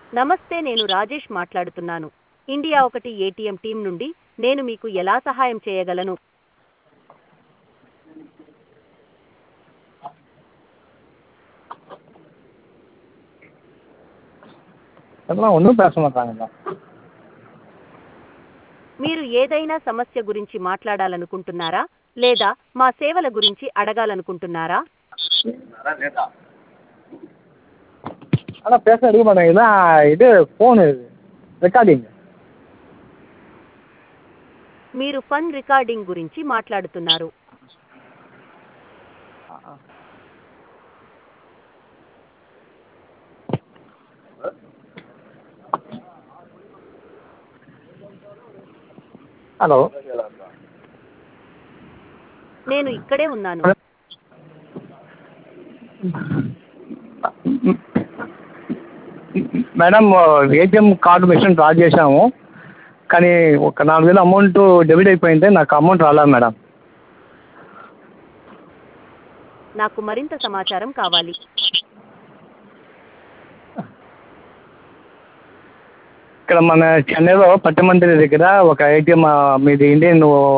నమస్తే నేను రాజేష్ మాట్లాడుతున్నాను ఇండియా ఒకటి ఏటీఎం టీం నుండి నేను మీకు ఎలా సహాయం చేయగలను அதெல்லாம் ஒன்றும் பேச மாட்டாங்கல்ல మీరు ఏదైనా సమస్య గురించి మాట్లాడాలనుకుంటున్నారా లేదా మా సేవల గురించి అడగాలనుకుంటున్నారా ஆனால் பேச எடுக்க மாட்டாங்க இதான் இது ஃபோனு இது ரெக்கார்டிங் మీరు ఫన్ రికార్డింగ్ గురించి మాట్లాడుతున్నారు హలో నేను ఇక్కడే ఉన్నాను madam ATM card machine draw చేసాము కానీ ఒక నాలుగు వేలు అమౌంట్ డెబిట్ అయిపోయింది నాకు అమౌంట్ రాలేదు మేడం నాకు మరింత సమాచారం కావాలి ఇక్కడ మన చెన్నైలో పట్టమందిరి దగ్గర ఒక ఏటీఎం మీది ఇండియన్